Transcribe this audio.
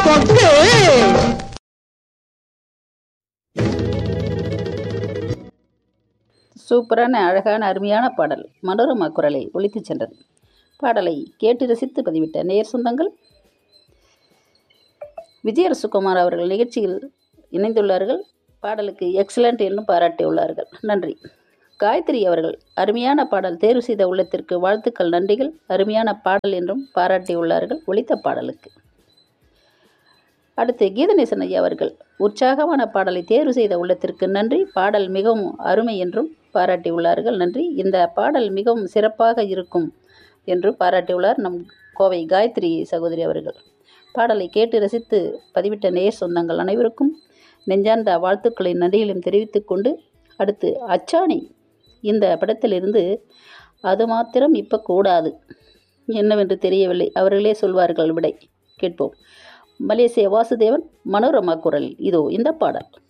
கொக்கு சூப்பரான அழகான அருமையான பாடல் மனோரமா குரலை ஒலித்துச் சென்றது பாடலை கேட்டு ரசித்து பதிவிட்ட நேயர் சொந்தங்கள் விஜயரசுகுமார் அவர்கள் நிகழ்ச்சியில் இணைந்துள்ளார்கள் பாடலுக்கு எக்ஸலண்ட் என்றும் பாராட்டியுள்ளார்கள் நன்றி காயத்ரி அவர்கள் அருமையான பாடல் தேர்வு செய்த உள்ளத்திற்கு வாழ்த்துக்கள் நன்றிகள் அருமையான பாடல் என்றும் பாராட்டியுள்ளார்கள் ஒலித்த பாடலுக்கு அடுத்து கீதநேசன் ஐயா அவர்கள் உற்சாகமான பாடலை தேர்வு செய்த உள்ளத்திற்கு நன்றி பாடல் மிகவும் அருமை என்றும் பாராட்டியுள்ளார்கள் நன்றி இந்த பாடல் மிகவும் சிறப்பாக இருக்கும் என்று பாராட்டியுள்ளார் நம் கோவை காயத்ரி சகோதரி அவர்கள் பாடலை கேட்டு ரசித்து பதிவிட்ட நேயர் சொந்தங்கள் அனைவருக்கும் நெஞ்சார்ந்த வாழ்த்துக்களை நன்றிகளையும் தெரிவித்துக் கொண்டு அடுத்து அச்சாணி இந்த படத்திலிருந்து அது மாத்திரம் இப்போ கூடாது என்னவென்று தெரியவில்லை அவர்களே சொல்வார்கள் விடை கேட்போம் மலேசிய வாசுதேவன் மனோரமா குரல் இதோ இந்த பாடல்